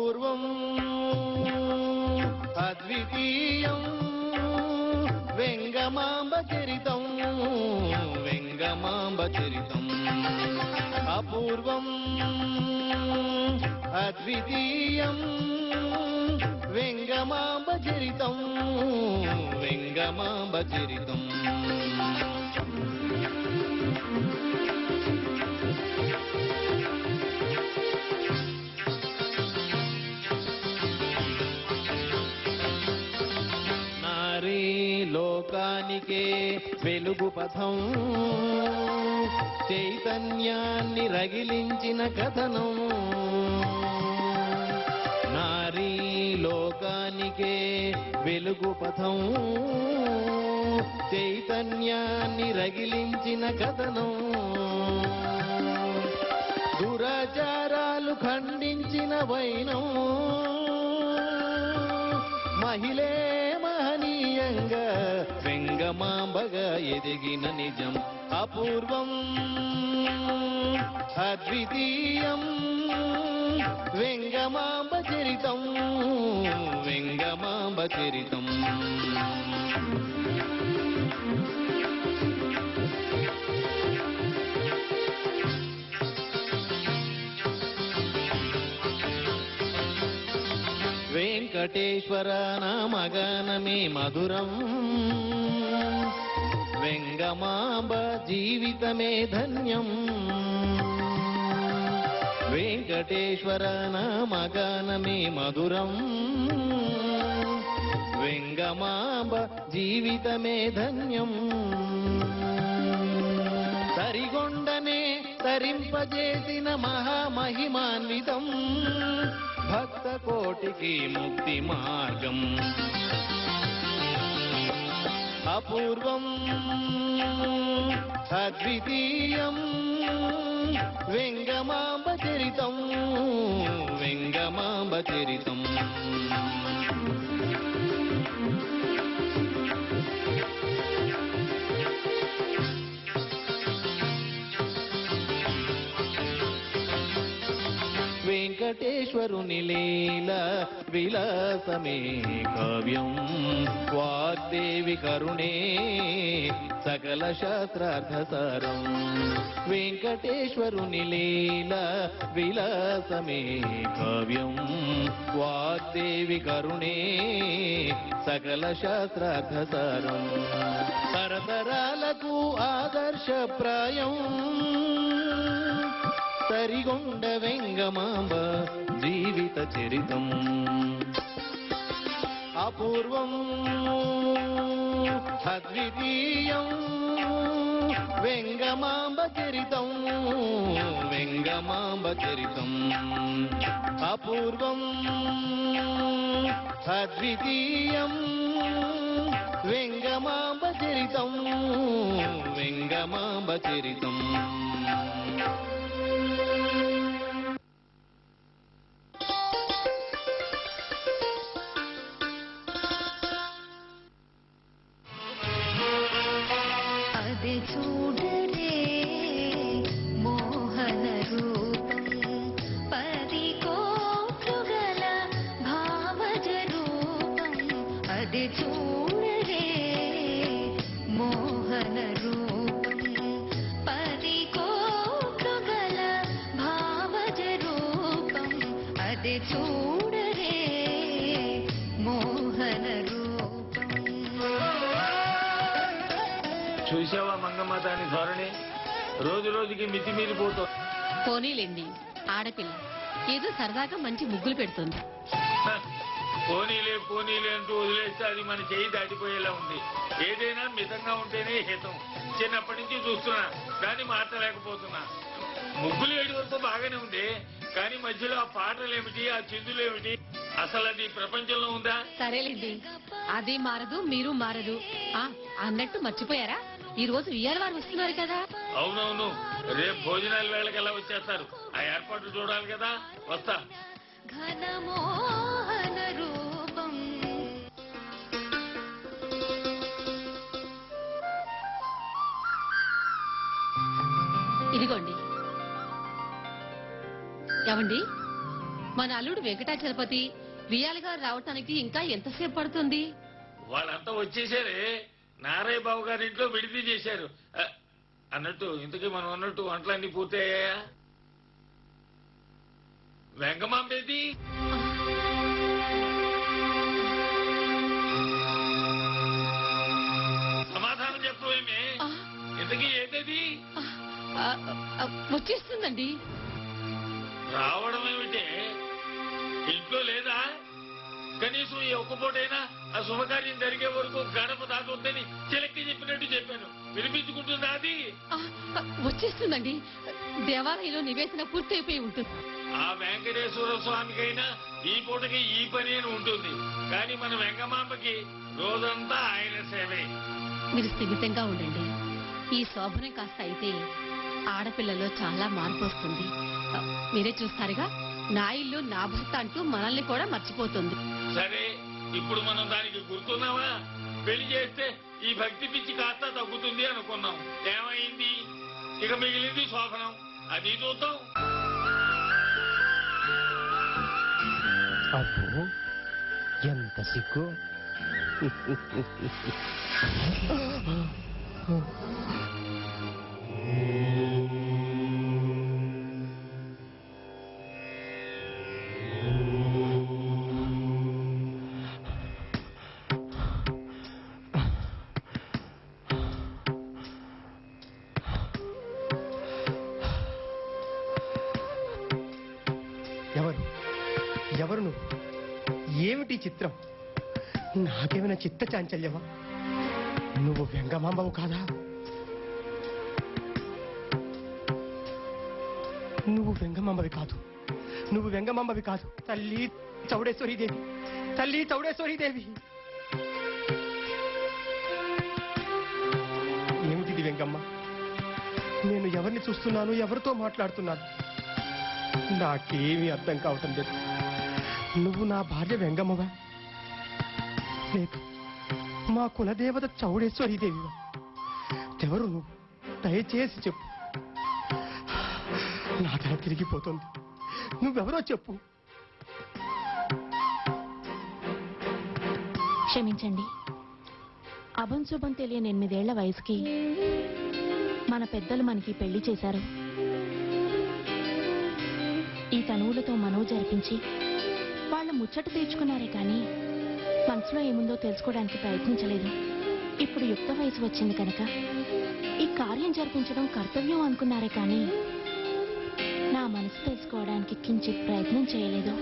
అపూర్వం అద్వితీయం వెంగమాంబ చరితం వెంగమాంబ చరితం అపూర్వం అద్వితీయం వెంగమాంబ చరితం వెంగమాంబ చరితం నారీ లోకానికే వెలుగు పథం చైతన్యాన్ని రగిలించిన కథనం నారీ లోకానికే వెలుగు పథం చైతన్యాన్ని రగిలించిన కథనం దురాచారాలు ఖండించిన వైనం మహిళే మహనీయంగా వెంగమాంబగా ఎదిగిన నిజం అపూర్వం అద్వితీయం వెంగమాంబ చరితం వెంగమాంబ చరితం వెంకటేశ్వర నామగానమే మధురం వెంగమాంబ జీవితమే ధన్యం వెంకటేశ్వర నామగానమే మధురం వెంగమాంబ జీవితమే ధన్యం సరిగొండనే తరింపజేసిన మహామహిమాన్వితం భక్త కోటికి ముక్తి మార్గం అపూర్వం అద్వితీయం వెంగమాంబ చరితం వెంగమాంబ చరితం వెంకటేశ్వరుని లీల విలాసమే కావ్యం వాగ్దేవి కరుణే సకల శాస్త్రార్థసారం వెంకటేశ్వరుని లీల విలాసమే కావ్యం వాగ్దేవి కరుణే సకల శాస్త్రార్థసారం తరతరాలకు ఆదర్శప్రాయం సరిగొండ వెంగమాంబ జీవిత చరితం అపూర్వం అద్వితీయం వెంగమాంబ చరితం వెంగమాంబ చరితం అపూర్వం అద్వితీయం వెంగమాంబ చరితం వెంగమాంబ చరితం అది చూడరే మోహన రూపం పది కోట్లుగల భావజ రూపం అది చూడరే మోహన రూపం పది కోట్లుగల భావజ రూపం అది చూడరే మోహన రూపం చూసావా మంగమ్మ దాని ధోరణి రోజు రోజుకి మితిమీరిపోతుంది పోనీలేండి ఆడపిల్ల ఏదో సరదాగా మంచి ముగ్గులు పెడుతుంది హ, పోనీలే పోనీలే అంటూ వదిలేస్తే అది మన చేయి దాటిపోయేలా ఉంది ఏదైనా మితంగా ఉంటేనే హితం చిన్నప్పటి నుంచి చూస్తున్నా దాన్ని మార్చలేకపోతున్నా ముగ్గులు ఏడు వరకు బాగానే ఉంది కానీ మధ్యలో ఆ పాటలు ఏమిటి ఆ చిందులు ఏమిటి అసలు అది ప్రపంచంలో ఉందా సరేలేండి అది మారదు మీరు మారదు ఆ అన్నట్టు మర్చిపోయారా ఈ రోజు విఆర్ వారు వస్తున్నారు కదా అవునవును రేపు భోజనాల వేళకల్లా వచ్చేస్తారు ఆ ఏర్పాట్లు చూడాలి కదా వస్తా ఘనమోహన రూపం ఇదిగోండి ఏమండి మన అల్లుడు వెంకటాచలపతి వియాల గారు రావటానికి ఇంకా ఎంతసేపు పడుతుంది వాళ్ళంతా వచ్చేసారే నారాయణ బాబు గారి ఇంట్లో విడిది చేశారు ఆ, అన్నట్టు ఇంతకీ మనం అన్నట్టు వంటలన్నీ పూర్తయ్యాయా వెంకమాంబేది సమాధానం చెప్పవేమే ఆ, ఇంతకీ ఏంటది ఆ, ఆ, వచ్చేస్తుందండి రావడం ఏమిటే ఇంట్లో లేదా కనీసం ఈ ఒక్క పూటైనా ఆ శుభకార్యం జరిగే వరకు గడప దాటొద్దని చిలక్కి చెప్పినట్టు చెప్పాను వినిపించుకుంటుందా అది ఆ, ఆ, వచ్చేస్తుందండి దేవాలయంలో నివేదన పూర్తయిపోయి ఉంటుంది ఆ వెంకటేశ్వర స్వామికైనా ఈ పూటకి ఈ పని అని ఉంటుంది కానీ మన వెంకమాంబకి రోజంతా ఆయన సేవే మీరు స్థిమితంగా ఉండండి ఈ శోభనం కాస్త అయితే ఆడపిల్లలో చాలా మార్పు వస్తుంది ఆ, మీరే చూస్తారుగా నా ఇల్లు నా భర్త అంటూ మనల్ని కూడా మర్చిపోతుంది సరే ఇప్పుడు మనం దానికి గుర్తున్నావా పెళ్లి చేస్తే ఈ భక్తి పిచ్చి కాస్త తగ్గుతుంది అనుకున్నాం ఏమైంది ఇక మిగిలింది శోభనం అది చూద్దాం అబ్బో ఎంత సిగ్గు ఎవరు ఎవరు నువ్వు ఏమిటి చిత్రం నాకేమైనా చిత్త చాంచల్యమా నువ్వు వెంగమాంబవు కాదా నువ్వు వెంగమాంబవి కాదు నువ్వు వెంగమాంబవి కాదు తల్లి చౌడేశ్వరి దేవి తల్లి చౌడేశ్వరి దేవి ఏమిటిది వెంగమ్మ నేను ఎవరిని చూస్తున్నాను ఎవరితో మాట్లాడుతున్నాను నాకేమీ అర్థం కావటం లేదు నువ్వు నా భార్య వెంగమ్మవా లేదు మా కులదేవత చౌడేశ్వరి దేవివా ఎవరు నువ్వు దయచేసి చెప్పు నా తల తిరిగిపోతుంది నువ్వెవరో చెప్పు క్షమించండి అభం శుభం తెలియని ఎనిమిదేళ్ల వయసుకి మన పెద్దలు మనకి పెళ్లి చేశారు ఈ తనువులతో మనవు జరిపించి వాళ్ళ ముచ్చట తీర్చుకున్నారే కానీ మనసులో ఏముందో తెలుసుకోవడానికి ప్రయత్నించలేదు ఇప్పుడు యుక్త వయసు వచ్చింది కనుక ఈ కార్యం జరిపించడం కర్తవ్యం అనుకున్నారే కానీ నా మనసు తెలుసుకోవడానికి కించిత్ ప్రయత్నం చేయలేదు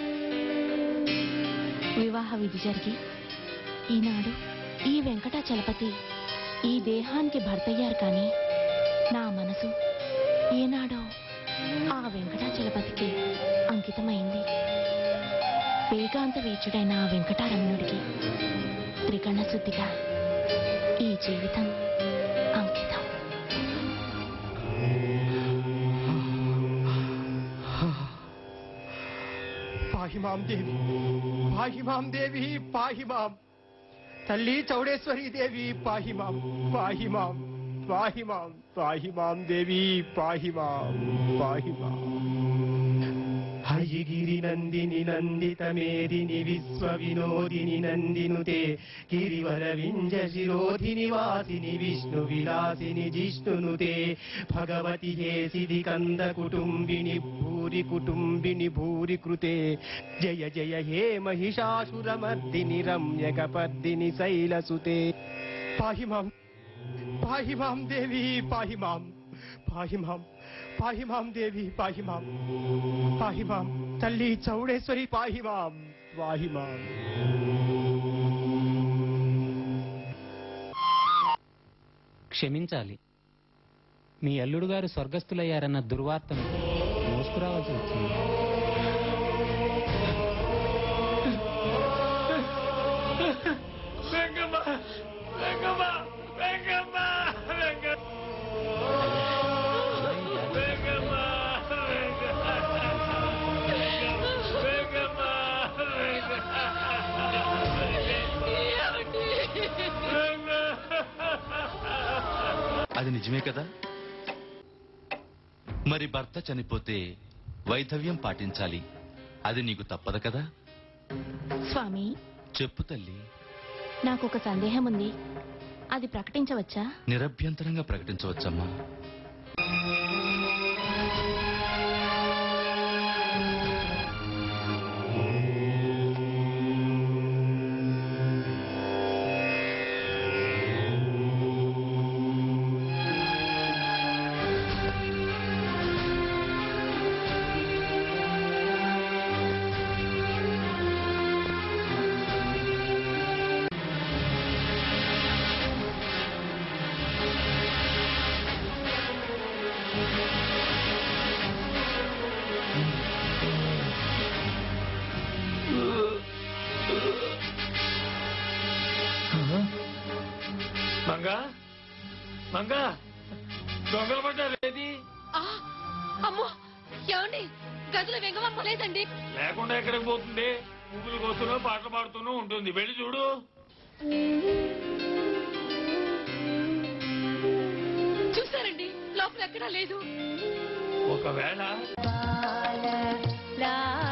వివాహ విధి జరిగి ఈనాడు ఈ వెంకటాచలపతి ఈ దేహానికి భర్తయ్యారు కానీ నా మనసు ఏనాడో ఆ వెంకటాచలపతికి అంకితమైంది వేగాంత వీచుడైన ఆ వెంకటారమణుడికి త్రికరణ శుద్ధిగా ఈ జీవితం అంకితం పాహిమాం దేవి పాహిమాం దేవి పాహిమాం తల్లి చౌడేశ్వరి దేవి పాహిమాం పాహిమాం పాహిమాం పాహిమాం దేవి పాహిమాం పాహిమాం హరిగిరి నందిని నందిత మేదిని విశ్వ వినోదిని నందినుతే గిరివర వింజ శిరోధిని వాసిని విష్ణు విలాసిని జిష్ణునుతే భగవతి హే సిది కంద కుటుంబిని భూరి కుటుంబిని భూరి కృతే జయ జయ హే మహిషాసురమర్దిని రమ్యకపర్దిని శైలసుతే పాహి మాం పాహి మాం దేవి పాహి మాం పాహి మాం పాహి మాం దేవి పాహి మాం పాహి మాం తల్లి చౌడేశ్వరి పాహి మాం పాహి మాం క్షమించాలి మీ అల్లుడు గారు స్వర్గస్థులయ్యారన్న దుర్వార్తను మోసుకురావాల్సి వచ్చింది వెంకమ్మ వెంకమ్మ వెంకమ్మ వెంకమ్మ వెంకమ్మ వెంకమ్మ అది నిజమే కదా మరి భర్త చనిపోతే వైధవ్యం పాటించాలి అది నీకు తప్పదు కదా స్వామి చెప్పు తల్లి నాకు ఒక సందేహం ఉంది అది ప్రకటించవచ్చా నిరభ్యంతరంగా ప్రకటించవచ్చమ్మా మంగా మంగా దొంగలు పడ్డారు ఏది ఆ, అమ్మో ఏమండి గదిలో వెంగమ్మ లేదండి లేకుండా ఎక్కడికి పోతుంది పువ్వులు కోస్తూనో పాటలు పాడుతూనూ ఉంటుంది వెళ్ళి చూడు చూసారండి లోపల ఎక్కడా లేదు ఒకవేళ లా